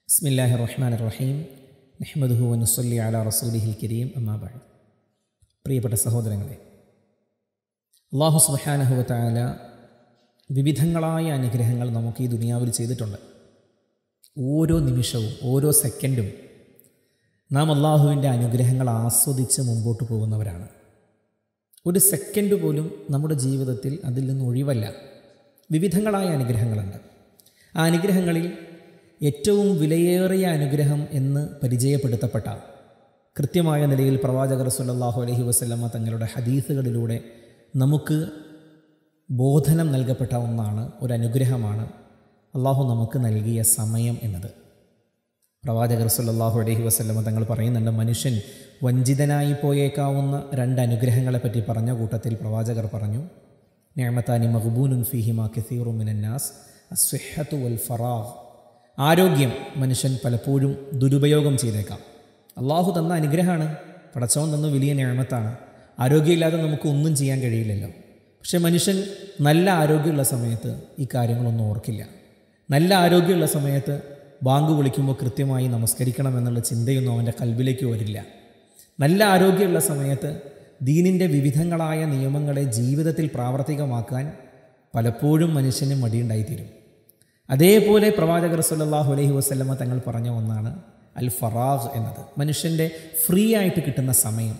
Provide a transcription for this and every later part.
بسم الله الرحمن الرحيم നഹ്മദുഹു വനുസല്ലി അല റസൂലിഹിൽ കരീം അമ്മാബാദ് പ്രിയപ്പെട്ട സഹോദരങ്ങളെ അള്ളാഹു സുബഹാനഹുവത്തായ വിവിധങ്ങളായ അനുഗ്രഹങ്ങൾ നമുക്ക് ഈ ദുനിയാവിൽ ചെയ്തിട്ടുണ്ട് ഓരോ നിമിഷവും ഓരോ സെക്കൻഡും നാം അള്ളാഹുവിൻ്റെ അനുഗ്രഹങ്ങൾ ആസ്വദിച്ച് മുമ്പോട്ട് പോകുന്നവരാണ് ഒരു സെക്കൻഡ് പോലും നമ്മുടെ ജീവിതത്തിൽ അതിൽ നിന്ന് ഒഴിവല്ല വിവിധങ്ങളായ അനുഗ്രഹങ്ങളുണ്ട് ആ അനുഗ്രഹങ്ങളിൽ ഏറ്റവും വിലയേറിയ അനുഗ്രഹം എന്ന് പരിചയപ്പെടുത്തപ്പെട്ട കൃത്യമായ നിലയിൽ പ്രവാചകർ സല്ലല്ലാഹു അലൈഹി വസല്ലമ്മ തങ്ങളുടെ ഹദീസുകളിലൂടെ നമുക്ക് ബോധനം നൽകപ്പെട്ട ഒന്നാണ് ഒരു അനുഗ്രഹമാണ് അള്ളാഹു നമുക്ക് നൽകിയ സമയം എന്നത് പ്രവാചകർ സല്ലല്ലാഹു അലൈഹി വസല്ലമ തങ്ങൾ പറയുന്നുണ്ട് മനുഷ്യൻ വഞ്ചിതനായി പോയേക്കാവുന്ന രണ്ട് അനുഗ്രഹങ്ങളെപ്പറ്റി പറഞ്ഞ കൂട്ടത്തിൽ പ്രവാചകർ പറഞ്ഞു ഞാമത്താനി മഹബൂനുൻ ഫിഹിമ കസീറു മിനന്നാസ് അസ്വഹത്തു വൽ ഫറാഹ് ആരോഗ്യം മനുഷ്യൻ പലപ്പോഴും ദുരുപയോഗം ചെയ്തേക്കാം അള്ളാഹു തന്ന അനുഗ്രഹമാണ് പടച്ചവൻ തന്ന വലിയ ഞാമത്താണ് ആരോഗ്യമില്ലാതെ നമുക്ക് ഒന്നും ചെയ്യാൻ കഴിയില്ലല്ലോ പക്ഷെ മനുഷ്യൻ നല്ല ആരോഗ്യമുള്ള സമയത്ത് ഈ കാര്യങ്ങളൊന്നും ഓർക്കില്ല നല്ല ആരോഗ്യമുള്ള സമയത്ത് ബാങ്ക് വിളിക്കുമ്പോൾ കൃത്യമായി നമസ്കരിക്കണം എന്നുള്ള ചിന്തയൊന്നും അവൻ്റെ കൽബിലേക്ക് വരില്ല നല്ല ആരോഗ്യമുള്ള സമയത്ത് ദീനിൻ്റെ വിവിധങ്ങളായ നിയമങ്ങളെ ജീവിതത്തിൽ പ്രാവർത്തികമാക്കാൻ പലപ്പോഴും മനുഷ്യന് മടിയുണ്ടായിത്തീരും അതേപോലെ പ്രവാചകർ സല്ലല്ലാഹു അലൈഹി വസല്ലമ തങ്ങൾ പറഞ്ഞ ഒന്നാണ് അൽ ഫറാഖ് എന്നത് മനുഷ്യൻ്റെ ഫ്രീ ആയിട്ട് കിട്ടുന്ന സമയം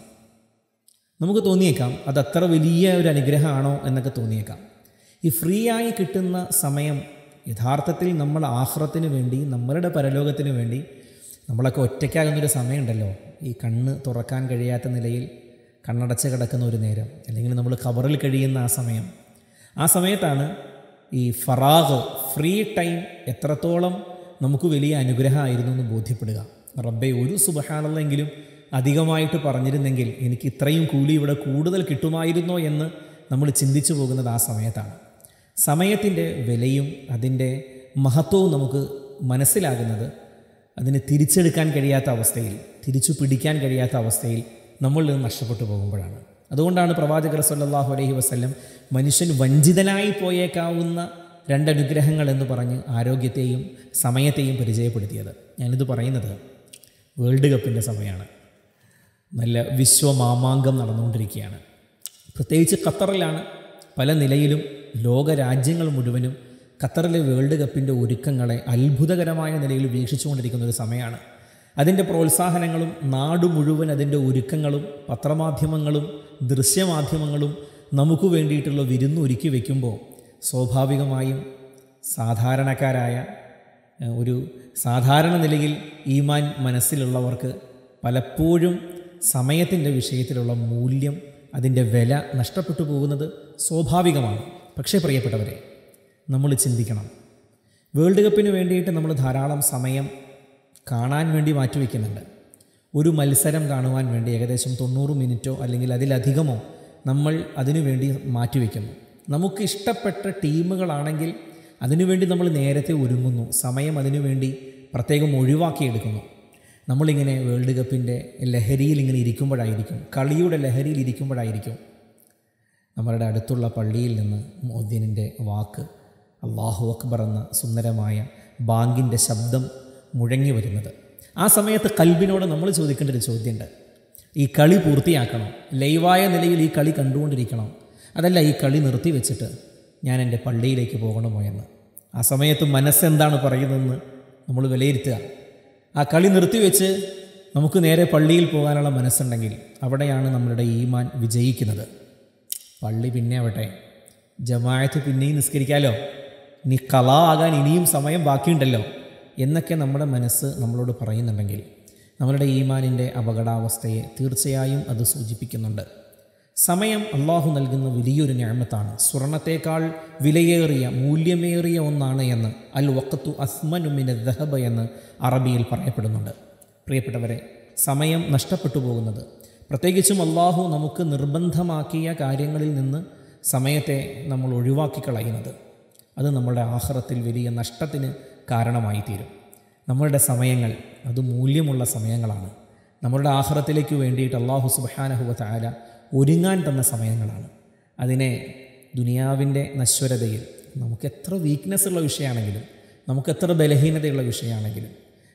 നമുക്ക് തോന്നിയേക്കാം അത് അത്ര വലിയ ഒരു അനുഗ്രഹമാണോ എന്നൊക്കെ തോന്നിയേക്കാം ഈ ഫ്രീ ആയി കിട്ടുന്ന സമയം യഥാർത്ഥത്തിൽ നമ്മൾ ആഹ്റത്തിന് വേണ്ടി നമ്മളുടെ പരലോകത്തിന് വേണ്ടി നമ്മളൊക്കെ ഒറ്റയ്ക്കാകുന്നൊരു സമയമുണ്ടല്ലോ ഈ കണ്ണ് തുറക്കാൻ കഴിയാത്ത നിലയിൽ കണ്ണടച്ച് കിടക്കുന്ന ഒരു നേരം അല്ലെങ്കിൽ നമ്മൾ ഖബറിൽ കഴിയുന്ന ആ സമയം ആ സമയത്താണ് ഈ ഫറാഗ് ഫ്രീ ടൈം എത്രത്തോളം നമുക്ക് വലിയ അനുഗ്രഹമായിരുന്നു എന്ന് ബോധ്യപ്പെടുക റബ്ബെ ഒരു സുബഹാനല്ലെങ്കിലും അധികമായിട്ട് പറഞ്ഞിരുന്നെങ്കിൽ എനിക്ക് ഇത്രയും കൂലി ഇവിടെ കൂടുതൽ കിട്ടുമായിരുന്നോ എന്ന് നമ്മൾ ചിന്തിച്ചു പോകുന്നത് ആ സമയത്താണ് സമയത്തിൻ്റെ വിലയും അതിൻ്റെ മഹത്വവും നമുക്ക് മനസ്സിലാകുന്നത് അതിന് തിരിച്ചെടുക്കാൻ കഴിയാത്ത അവസ്ഥയിൽ തിരിച്ചു പിടിക്കാൻ കഴിയാത്ത അവസ്ഥയിൽ നമ്മളിൽ നിന്ന് നഷ്ടപ്പെട്ടു പോകുമ്പോഴാണ് അതുകൊണ്ടാണ് പ്രവാചകർ സല്ലല്ലാഹു അലൈഹി വസല്ലം മനുഷ്യൻ വഞ്ചിതനായി പോയേക്കാവുന്ന രണ്ടനുഗ്രഹങ്ങൾ എന്ന് പറഞ്ഞ് ആരോഗ്യത്തെയും സമയത്തെയും പരിചയപ്പെടുത്തിയത് ഞാനിത് പറയുന്നത് വേൾഡ് കപ്പിൻ്റെ സമയമാണ് നല്ല വിശ്വമാമാങ്കം നടന്നുകൊണ്ടിരിക്കുകയാണ് പ്രത്യേകിച്ച് ഖത്തറിലാണ് പല നിലയിലും ലോക രാജ്യങ്ങൾ മുഴുവനും ഖത്തറിലെ വേൾഡ് കപ്പിൻ്റെ ഒരുക്കങ്ങളെ അത്ഭുതകരമായ നിലയിൽ വീക്ഷിച്ചുകൊണ്ടിരിക്കുന്ന ഒരു സമയമാണ് അതിൻ്റെ പ്രോത്സാഹനങ്ങളും നാട് മുഴുവൻ അതിൻ്റെ ഒരുക്കങ്ങളും പത്രമാധ്യമങ്ങളും ദൃശ്യമാധ്യമങ്ങളും നമുക്ക് വേണ്ടിയിട്ടുള്ള വിരുന്ന് ഒരുക്കി വയ്ക്കുമ്പോൾ സ്വാഭാവികമായും സാധാരണക്കാരായ ഒരു സാധാരണ നിലയിൽ ഈമാൻ മനസ്സിലുള്ളവർക്ക് പലപ്പോഴും സമയത്തിൻ്റെ വിഷയത്തിലുള്ള മൂല്യം അതിൻ്റെ വില നഷ്ടപ്പെട്ടു പോകുന്നത് സ്വാഭാവികമാണ് പക്ഷേ പ്രിയപ്പെട്ടവരെ നമ്മൾ ചിന്തിക്കണം വേൾഡ് കപ്പിന് വേണ്ടിയിട്ട് നമ്മൾ ധാരാളം സമയം കാണാൻ വേണ്ടി മാറ്റിവെക്കുന്നുണ്ട് ഒരു മത്സരം കാണുവാൻ വേണ്ടി ഏകദേശം തൊണ്ണൂറ് മിനിറ്റോ അല്ലെങ്കിൽ അതിലധികമോ നമ്മൾ അതിനു വേണ്ടി മാറ്റിവെക്കുന്നു നമുക്ക് ഇഷ്ടപ്പെട്ട ടീമുകളാണെങ്കിൽ അതിനുവേണ്ടി നമ്മൾ നേരത്തെ ഒരുങ്ങുന്നു സമയം അതിനുവേണ്ടി പ്രത്യേകം ഒഴിവാക്കിയെടുക്കുന്നു നമ്മളിങ്ങനെ വേൾഡ് കപ്പിൻ്റെ ലഹരിയിൽ ഇങ്ങനെ ഇരിക്കുമ്പോഴായിരിക്കും കളിയുടെ ലഹരിയിൽ ഇരിക്കുമ്പോഴായിരിക്കും നമ്മളുടെ അടുത്തുള്ള പള്ളിയിൽ നിന്ന് മോദ്യനിൻ്റെ വാക്ക് അള്ളാഹു അക്ബർ എന്ന സുന്ദരമായ ബാങ്കിൻ്റെ ശബ്ദം മുഴങ്ങി വരുന്നത് ആ സമയത്ത് കൽബിനോട് നമ്മൾ ചോദിക്കേണ്ട ഒരു ചോദ്യമുണ്ട് ഈ കളി പൂർത്തിയാക്കണം ലൈവായ നിലയിൽ ഈ കളി കണ്ടുകൊണ്ടിരിക്കണം അതല്ല ഈ കളി നിർത്തി വെച്ചിട്ട് ഞാൻ എൻ്റെ പള്ളിയിലേക്ക് പോകണമോ എന്ന് ആ സമയത്ത് മനസ്സെന്താണ് പറയുന്നതെന്ന് നമ്മൾ വിലയിരുത്തുക ആ കളി നിർത്തിവെച്ച് നമുക്ക് നേരെ പള്ളിയിൽ പോകാനുള്ള മനസ്സുണ്ടെങ്കിൽ അവിടെയാണ് നമ്മളുടെ ഈമാൻ വിജയിക്കുന്നത് പള്ളി പിന്നെ ആവട്ടെ ജമായത്ത് പിന്നെയും നിസ്കരിക്കാമല്ലോ നീ കല ആകാൻ ഇനിയും സമയം ബാക്കിയുണ്ടല്ലോ എന്നൊക്കെ നമ്മുടെ മനസ്സ് നമ്മളോട് പറയുന്നുണ്ടെങ്കിൽ നമ്മളുടെ ഈമാനിൻ്റെ അപകടാവസ്ഥയെ തീർച്ചയായും അത് സൂചിപ്പിക്കുന്നുണ്ട് സമയം അള്ളാഹു നൽകുന്ന വലിയൊരു ഞാമത്താണ് സ്വർണത്തേക്കാൾ വിലയേറിയ മൂല്യമേറിയ ഒന്നാണ് എന്ന് അൽ വക്കത്തു അസ്മനുമിന ദഹബ എന്ന് അറബിയിൽ പറയപ്പെടുന്നുണ്ട് പ്രിയപ്പെട്ടവരെ സമയം നഷ്ടപ്പെട്ടു പോകുന്നത് പ്രത്യേകിച്ചും അള്ളാഹു നമുക്ക് നിർബന്ധമാക്കിയ കാര്യങ്ങളിൽ നിന്ന് സമയത്തെ നമ്മൾ ഒഴിവാക്കി കളയുന്നത് അത് നമ്മുടെ ആഹ്റത്തിൽ വലിയ നഷ്ടത്തിന് കാരണമായി തീരും നമ്മളുടെ സമയങ്ങൾ അത് മൂല്യമുള്ള സമയങ്ങളാണ് നമ്മളുടെ ആഹ്റത്തിലേക്ക് വേണ്ടിയിട്ട് അള്ളാഹു സുബാനഹുവ താല ഒരുങ്ങാൻ തന്ന സമയങ്ങളാണ് അതിനെ ദുനിയാവിൻ്റെ നശ്വരതയിൽ നമുക്ക് എത്ര വീക്ക്നെസ് ഉള്ള വിഷയമാണെങ്കിലും നമുക്ക് എത്ര ബലഹീനതയുള്ള വിഷയമാണെങ്കിലും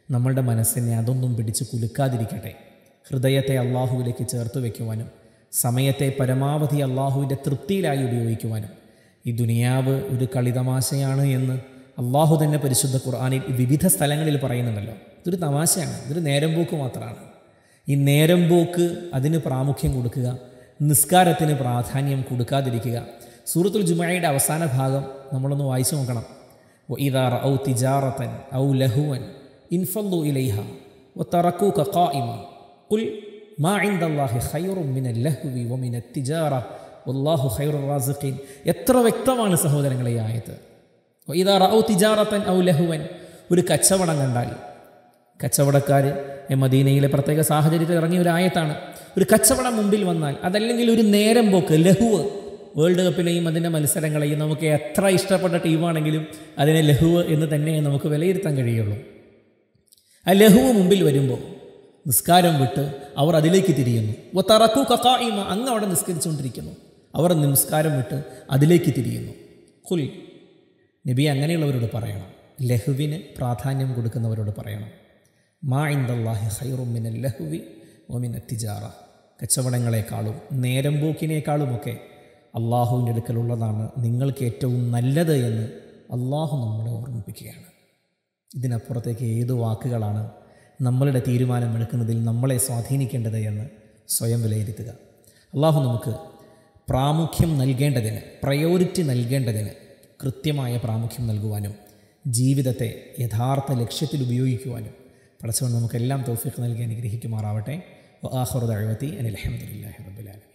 നമ്മളുടെ മനസ്സിനെ അതൊന്നും പിടിച്ച് കുലുക്കാതിരിക്കട്ടെ ഹൃദയത്തെ അള്ളാഹുവിലേക്ക് ചേർത്ത് വയ്ക്കുവാനും സമയത്തെ പരമാവധി അള്ളാഹുവിൻ്റെ തൃപ്തിയിലായി ഉപയോഗിക്കുവാനും ഈ ദുനിയാവ് ഒരു കളിതമാശയാണ് എന്ന് അള്ളാഹു തന്നെ പരിശുദ്ധ ഖുർആാനിൽ വിവിധ സ്ഥലങ്ങളിൽ പറയുന്നുണ്ടല്ലോ ഇതൊരു തമാശയാണ് ഇതൊരു നേരം പോക്ക് മാത്രമാണ് ഈ നേരം പോക്ക് അതിന് പ്രാമുഖ്യം കൊടുക്കുക നിസ്കാരത്തിന് പ്രാധാന്യം കൊടുക്കാതിരിക്കുക സൂറത്തുൽ ജുമായയുടെ അവസാന ഭാഗം നമ്മളൊന്ന് വായിച്ചു നോക്കണം ഇതാർ ഔ തിജാറത്തൻ ഔ ലഹുവൻ ഇൻഫല്ലു ഇലൈഹ وتركوك قائما قل ما عند الله خير من اللهو ومن التجارة والله خير الرازقين എത്ര വ്യക്തമാണ് സഹോദരങ്ങളെ ഈ ആയത്ത് ഇതാ റൗ തിജാറത്തൻ ഔ ലഹുവൻ ഒരു കച്ചവടം കണ്ടാൽ കച്ചവടക്കാർ മദീനയിലെ പ്രത്യേക സാഹചര്യത്തിൽ ഇറങ്ങിയ ഒരു ആയത്താണ് ഒരു കച്ചവടം മുമ്പിൽ വന്നാൽ അതല്ലെങ്കിൽ ഒരു നേരം പോക്ക് ലഹുവ് വേൾഡ് കപ്പിനെയും അതിൻ്റെ മത്സരങ്ങളെയും നമുക്ക് എത്ര ഇഷ്ടപ്പെട്ട ടീമാണെങ്കിലും അതിനെ ലഹുവ് എന്ന് തന്നെ നമുക്ക് വിലയിരുത്താൻ കഴിയുള്ളൂ ആ ലഹുവ് മുമ്പിൽ വരുമ്പോൾ നിസ്കാരം വിട്ട് അവർ അതിലേക്ക് തിരിയുന്നു ഒ തറക്കു കക്കായിമ അങ്ങ് അവിടെ നിസ്കരിച്ചുകൊണ്ടിരിക്കുന്നു അവർ നിസ്കാരം വിട്ട് അതിലേക്ക് തിരിയുന്നു ഹുൽ നബി അങ്ങനെയുള്ളവരോട് പറയണം ലഹുവിന് പ്രാധാന്യം കൊടുക്കുന്നവരോട് പറയണം മാ ഇന്ദല്ലാഹി ഹൈറുമിന ലഹുവി ഒമിന തിജാറ കച്ചവടങ്ങളെക്കാളും നേരം പോക്കിനേക്കാളുമൊക്കെ അള്ളാഹുവിൻ്റെ അടുക്കലുള്ളതാണ് നിങ്ങൾക്ക് ഏറ്റവും നല്ലത് എന്ന് അള്ളാഹു നമ്മളെ ഓർമ്മിപ്പിക്കുകയാണ് ഇതിനപ്പുറത്തേക്ക് ഏത് വാക്കുകളാണ് നമ്മളുടെ തീരുമാനമെടുക്കുന്നതിൽ നമ്മളെ സ്വാധീനിക്കേണ്ടത് എന്ന് സ്വയം വിലയിരുത്തുക അള്ളാഹു നമുക്ക് പ്രാമുഖ്യം നൽകേണ്ടതിന് പ്രയോറിറ്റി നൽകേണ്ടതിന് കൃത്യമായ പ്രാമുഖ്യം നൽകുവാനും ജീവിതത്തെ യഥാർത്ഥ ലക്ഷ്യത്തിൽ ഉപയോഗിക്കുവാനും പടച്ചവൻ നമുക്കെല്ലാം തോഫിക്ക് നൽകി അനുഗ്രഹിക്കുമാറാവട്ടെ ആഹുറ ദഴവത്തി അനിൽ അഹമ്മദില്ലാഹി റബ്ബുലാലമി